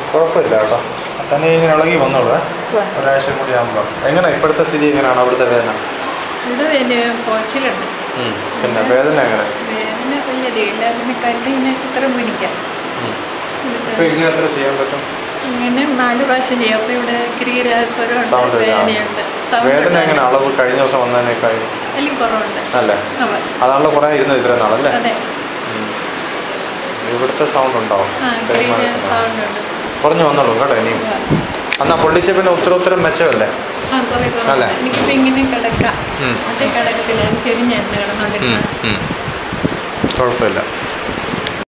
കുഴപ്പമില്ല കേട്ടോ തന്നെ ഇങ്ങനെ ഇളകി വന്നോളൂ ഏ? ഒരാഴ്ച കൂടി ആകുമ്പോൾ എങ്ങനെ ഇപ്പോഴത്തെ സ്ഥിതി എങ്ങനെയാണ് അവിടുത്തെ വേദന ഇവിടെ വലിയ പോച്ചിലുണ്ട് ഉം. പിന്നെ വേദന എങ്ങനെ വേദന വലിയധികമില്ല പിന്നെ കല്ല് ഇങ്ങനെ ഇത്ര പിടിക്കാം ഉം. ഇപ്പൊ ഇങ്ങനെ എത്ര ചെയ്യാൻ പറ്റും ഇങ്ങനെ നാല് പ്രാവശ്യം ചെയ്യും അപ്പോൾ ഇവിടെ കിരീരാസ്വരം Sound ഇല്ല. വേദനയുണ്ട് Sound വേദന ഉണ്ട്. എങ്ങനെ അളവ് കഴിഞ്ഞ ദിവസം വന്നതിനേക്കായി വലിയ കുറവുണ്ട് അല്ലേ അതെ അതാണല്ലോ കുറേ ഇരുന്നത് ഇത്രയും നാളല്ലേ അതെ ഉം. ഇവിടുത്തെ സൗണ്ട് ഉണ്ടാവും ആ കിരീര തേയ്മാനത്തിന്. സൗണ്ട് ഉണ്ട് കുറഞ്ഞു വന്നോളൂ കേട്ടോ ഇനിയും അന്നാ പൊള്ളിച്ച പിന്നെ ഉത്തരോത്തരം മെച്ചമല്ലേ ആ കുറേ അല്ലേ? കുറവുണ്ട് എനിക്കിപ്പോൾ ഇങ്ങനെ കിടക്കാം ഉം. മറ്റേ കിടക്കത്തില്ല ചെരിഞ്ഞായിരുന്നു കിടന്നുകൊണ്ടിരുന്നത് കുഴപ്പമില്ല